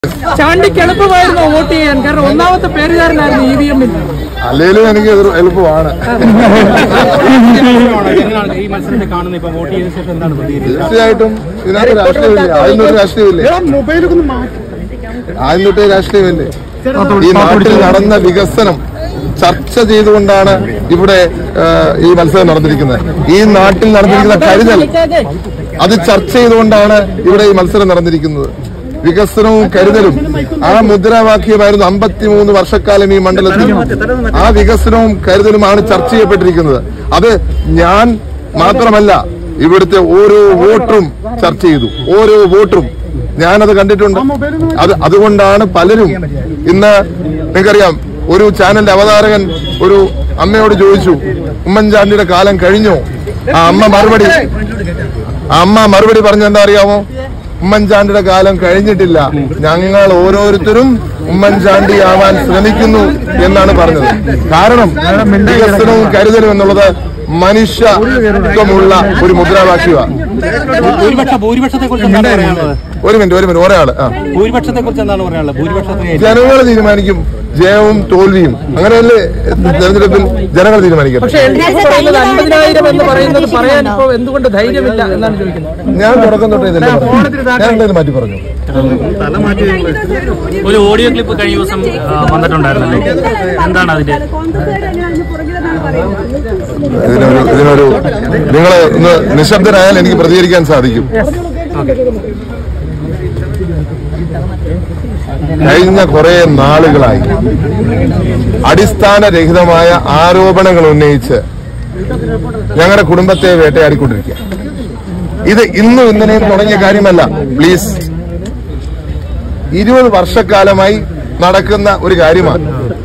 ചാണ്ടിക്ക് എളുപ്പമായിരുന്നു വോട്ട് ചെയ്യാൻ കാരണം ഒന്നാമത്തെ പേരുകാരനായിരുന്നു ഇ വി എമ്മിൽ അല്ലെങ്കിലും എനിക്ക് ഇത് എളുപ്പമാണ് എങ്ങനെയാണ് ഈ മത്സരത്തെ കാണുന്നത് ഇപ്പൊ വോട്ട് ചെയ്ത ശേഷം എന്താണ് പ്രതികരിച്ചത് തീർച്ചയായിട്ടും ഇതിനകത്ത് രാഷ്ട്രീയമില്ല ആദ്യം തൊട്ട് രാഷ്ട്രീയമില്ലേ ആദ്യം തൊട്ടേ രാഷ്ട്രീയമില്ലേ ഈ നാട്ടിൽ നടന്ന വികസനം ചർച്ച ചെയ്തുകൊണ്ടാണ് ഇവിടെ ആ, ഈ മത്സരം നടന്നിരിക്കുന്നത് ഈ നാട്ടിൽ നടന്നിരിക്കുന്ന കരുതൽ അത് ചർച്ച ചെയ്തുകൊണ്ടാണ് ഇവിടെ ഈ മത്സരം നടന്നിരിക്കുന്നത് വികസനവും കരുതലും ആ മുദ്രാവാക്യമായിരുന്നു അമ്പത്തിമൂന്ന് വർഷക്കാലം ഈ മണ്ഡലത്തിൽ ആ വികസനവും കരുതലുമാണ് ചർച്ച ചെയ്യപ്പെട്ടിരിക്കുന്നത് അത് ഞാൻ മാത്രമല്ല ഇവിടുത്തെ ഓരോ വോട്ടറും ചർച്ച ചെയ്തു ഓരോ വോട്ടറും ഞാനത് കണ്ടിട്ടുണ്ട് അത് അതുകൊണ്ടാണ് പലരും ഇന്ന് നിങ്ങൾക്കറിയാം ഒരു ചാനലിന്റെ അവതാരകൻ ഒരു അമ്മയോട് ചോദിച്ചു ഉമ്മൻചാണ്ടിയുടെ കാലം കഴിഞ്ഞോ ആ അമ്മ മറുപടി ആ അമ്മ മറുപടി പറഞ്ഞ എന്താ അറിയാമോ ഉമ്മൻചാണ്ടിയുടെ കാലം കഴിഞ്ഞിട്ടില്ല ഞങ്ങൾ ഓരോരുത്തരും ഉമ്മൻചാണ്ടി ആവാൻ ശ്രമിക്കുന്നു എന്നാണ് പറഞ്ഞത് കാരണം വികസനവും കരുതലും എന്നുള്ളത് മനുഷ്യത്വമുള്ള ഒരു മുദ്രാവാക്യമാണ് ഭൂരിപക്ഷ ഭൂരിപക്ഷത്തെ കുറിച്ച് എന്താണ് പറയാനുള്ളത് ഒരു മിനിറ്റ് ഒരു മിനിറ്റ് ഒരാള് ആ ഭൂരിപക്ഷത്തെ കുറിച്ച് എന്താണ് പറയാനുള്ളത് ഭൂരിപക്ഷത്തെ ജനങ്ങൾ തീരുമാനിക്കും ജയവും തോൽവിയും അങ്ങനെയല്ലേ തെരഞ്ഞെടുപ്പിൽ ജനങ്ങൾ തീരുമാനിക്കട്ടെ പക്ഷെ എൽ ഡി എഫ് പറയുന്നത് അൻപതിനായിരം എന്ന് പറയുന്നത് പറയാൻ ഇപ്പോൾ എന്തുകൊണ്ട് ധൈര്യമില്ല എന്നാണ് ചോദിക്കുന്നത് ഞാൻ തുടക്കം തൊട്ടേ ഇതല്ലേ പറഞ്ഞത്. ഞാൻ എന്തെങ്കിലും മാറ്റി പറഞ്ഞു ഒരു ഓഡിയോ ക്ലിപ്പ് കഴിഞ്ഞ ദിവസം ആ, വന്നിട്ടുണ്ടായിരുന്നല്ലോ എന്താണ് അതിന്റെ ഇതിനൊരു ഇതിനൊരു നിങ്ങൾ ഇന്ന് നിശബ്ദരായാൽ എനിക്ക് പ്രതികരിക്കാൻ സാധിക്കും കഴിഞ്ഞ കുറെ നാളുകളായി അടിസ്ഥാനരഹിതമായ ആരോപണങ്ങൾ ഉന്നയിച്ച് ഞങ്ങളുടെ കുടുംബത്തെ വേട്ടയാടിക്കൊണ്ടിരിക്കുക ഇത് ഇന്നും ഇന്നലെയും തുടങ്ങിയ കാര്യമല്ല പ്ലീസ് ഇരുപത് വർഷക്കാലമായി നടക്കുന്ന ഒരു കാര്യമാണ്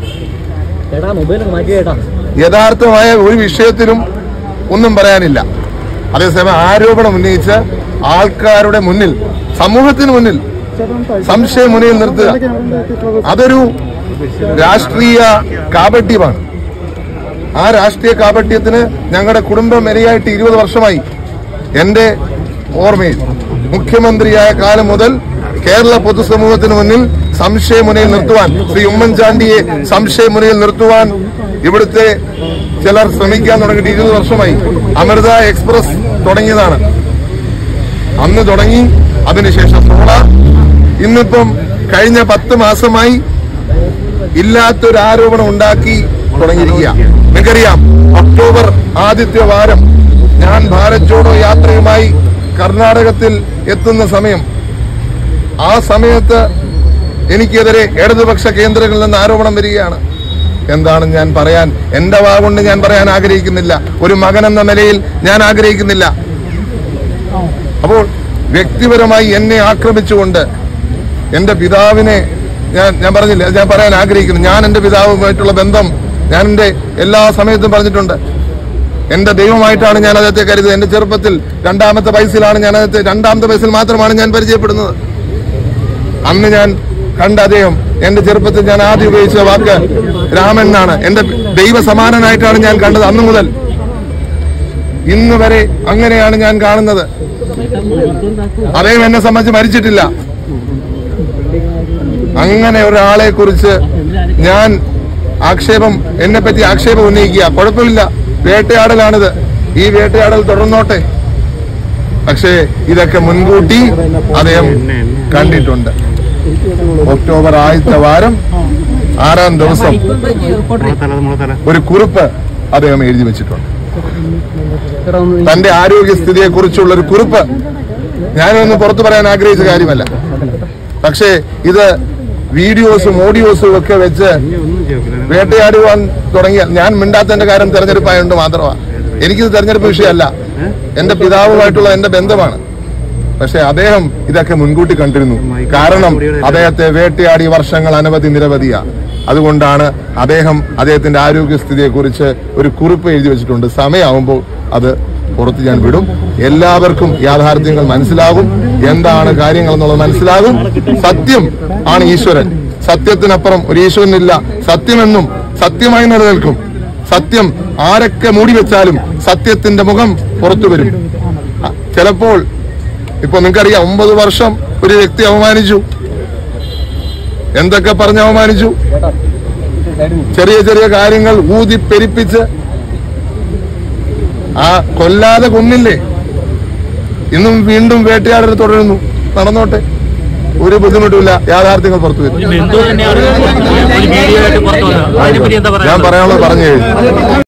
യഥാർത്ഥമായ ഒരു വിഷയത്തിലും ഒന്നും പറയാനില്ല അതേസമയം ആരോപണം ഉന്നയിച്ച് ആൾക്കാരുടെ മുന്നിൽ സമൂഹത്തിന് മുന്നിൽ സംശയം മുന്നിൽ നിർത്തുക അതൊരു രാഷ്ട്രീയ കാപട്യമാണ് ആ രാഷ്ട്രീയ കാപട്യത്തിന് ഞങ്ങളുടെ കുടുംബം ഇരയായിട്ട് ഇരുപത് വർഷമായി എന്റെ ഓർമ്മയിൽ മുഖ്യമന്ത്രിയായ കാലം മുതൽ കേരള പൊതുസമൂഹത്തിന് മുന്നിൽ സംശയമുനയിൽ നിർത്തുവാൻ ശ്രീ ഉമ്മൻചാണ്ടിയെ സംശയമുനയിൽ നിർത്തുവാൻ ഇവിടുത്തെ ചിലർ ശ്രമിക്കാൻ തുടങ്ങിയിട്ട് ഇരുപത് വർഷമായി അമൃത എക്സ്പ്രസ് തുടങ്ങിയതാണ് അന്ന് തുടങ്ങി അതിനുശേഷം സോളാർ ഇന്നിപ്പം കഴിഞ്ഞ പത്ത് മാസമായി ഇല്ലാത്തൊരു ആരോപണം ഉണ്ടാക്കി തുടങ്ങിയിരിക്കുക നിങ്ങൾക്കറിയാം ഒക്ടോബർ ആദ്യത്തെ വാരം ഞാൻ ഭാരത് ജോഡോ യാത്രയുമായി കർണാടകത്തിൽ എത്തുന്ന സമയം ആ സമയത്ത് എനിക്കെതിരെ ഇടതുപക്ഷ കേന്ദ്രങ്ങളിൽ നിന്ന് ആരോപണം വരികയാണ് എന്താണ് ഞാൻ പറയാൻ എന്റെ വാ കൊണ്ട് ഞാൻ പറയാൻ ആഗ്രഹിക്കുന്നില്ല ഒരു മകൻ എന്ന നിലയിൽ ഞാൻ ആഗ്രഹിക്കുന്നില്ല അപ്പോൾ വ്യക്തിപരമായി എന്നെ ആക്രമിച്ചുകൊണ്ട് എന്റെ പിതാവിനെ ഞാൻ ഞാൻ പറഞ്ഞില്ല അത് ഞാൻ പറയാൻ ആഗ്രഹിക്കുന്നു ഞാൻ എന്റെ പിതാവുമായിട്ടുള്ള ബന്ധം ഞാൻ എന്റെ എല്ലാ സമയത്തും പറഞ്ഞിട്ടുണ്ട് എന്റെ ദൈവമായിട്ടാണ് ഞാൻ അദ്ദേഹത്തെ കരുതുന്നത് എന്റെ ചെറുപ്പത്തിൽ രണ്ടാമത്തെ വയസ്സിലാണ് ഞാൻ അദ്ദേഹത്തെ രണ്ടാമത്തെ വയസ്സിൽ മാത്രമാണ് ഞാൻ പരിചയപ്പെടുന്നത് അന്ന് ഞാൻ കണ്ട അദ്ദേഹം എന്റെ ചെറുപ്പത്തിൽ ഞാൻ ആദ്യം ഉപയോഗിച്ച വാക്ക് രാമൻ എന്നാണ് എന്റെ ദൈവ സമാനനായിട്ടാണ് ഞാൻ കണ്ടത് അന്നു മുതൽ ഇന്ന് വരെ അങ്ങനെയാണ് ഞാൻ കാണുന്നത് അദ്ദേഹം എന്നെ സംബന്ധിച്ച് മരിച്ചിട്ടില്ല അങ്ങനെ ഒരാളെ കുറിച്ച് ഞാൻ ആക്ഷേപം എന്നെ പറ്റി ആക്ഷേപം ഉന്നയിക്കുക കുഴപ്പമില്ല വേട്ടയാടലാണിത് ഈ വേട്ടയാടൽ തുടർന്നോട്ടെ പക്ഷേ ഇതൊക്കെ മുൻകൂട്ടി അദ്ദേഹം കണ്ടിട്ടുണ്ട് ഒക്ടോബർ ആദ്യത്തെ വാരം ആറാം ദിവസം ഒരു കുറിപ്പ് അദ്ദേഹം എഴുതി വെച്ചിട്ടുണ്ട് തന്റെ ആരോഗ്യസ്ഥിതിയെ കുറിച്ചുള്ള ഒരു കുറിപ്പ് ഞാനൊന്നും പുറത്തു പറയാൻ ആഗ്രഹിച്ച കാര്യമല്ല പക്ഷേ ഇത് വീഡിയോസും ഓഡിയോസും ഒക്കെ വെച്ച് വേട്ടയാടുവാൻ തുടങ്ങിയ ഞാൻ മിണ്ടാത്തതിന്റെ കാര്യം തെരഞ്ഞെടുപ്പായതുകൊണ്ട് മാത്രമാണ് എനിക്കിത് തെരഞ്ഞെടുപ്പ് വിഷയമല്ല എന്റെ പിതാവുമായിട്ടുള്ള എന്റെ ബന്ധമാണ് പക്ഷെ അദ്ദേഹം ഇതൊക്കെ മുൻകൂട്ടി കണ്ടിരുന്നു കാരണം അദ്ദേഹത്തെ വേട്ടയാടി വർഷങ്ങൾ അനവധി നിരവധിയാണ് അതുകൊണ്ടാണ് അദ്ദേഹം അദ്ദേഹത്തിന്റെ ആരോഗ്യസ്ഥിതിയെ കുറിച്ച് ഒരു കുറിപ്പ് എഴുതി വെച്ചിട്ടുണ്ട് സമയമാകുമ്പോൾ അത് പുറത്ത് ഞാൻ വിടും എല്ലാവർക്കും യാഥാർത്ഥ്യങ്ങൾ മനസ്സിലാകും എന്താണ് കാര്യങ്ങൾ എന്നുള്ളത് മനസ്സിലാകും സത്യം ആണ് ഈശ്വരൻ സത്യത്തിനപ്പുറം ഒരു ഈശ്വരനില്ല സത്യമെന്നും സത്യമായി നിലനിൽക്കും സത്യം ആരൊക്കെ മൂടി വെച്ചാലും സത്യത്തിന്റെ മുഖം പുറത്തു വരും അ, ചിലപ്പോൾ ഇപ്പൊ നിങ്ങൾക്കറിയാം ഒമ്പത് വർഷം ഒരു വ്യക്തി അവമാനിച്ചു എന്തൊക്കെ പറഞ്ഞ് അവമാനിച്ചു ചെറിയ ചെറിയ കാര്യങ്ങൾ ഊതി പെരിപ്പിച്ച് ആ കൊല്ലാതെ കൊന്നില്ലേ ഇന്നും വീണ്ടും വേട്ടയാടൽ തുടരുന്നു നടന്നോട്ടെ ഒരു ബുദ്ധിമുട്ടുമില്ല യാഥാർത്ഥ്യങ്ങൾ പുറത്തു വരും ഒരു ബന്ധു തന്നെയാണ് ഒരു വീഡിയോ ആയിട്ട് പുറത്തു വന്നത് അതിനെപ്പറ്റി എന്താ ഞാൻ പറയാ പറയാനുള്ളത് പറഞ്ഞു കഴിഞ്ഞു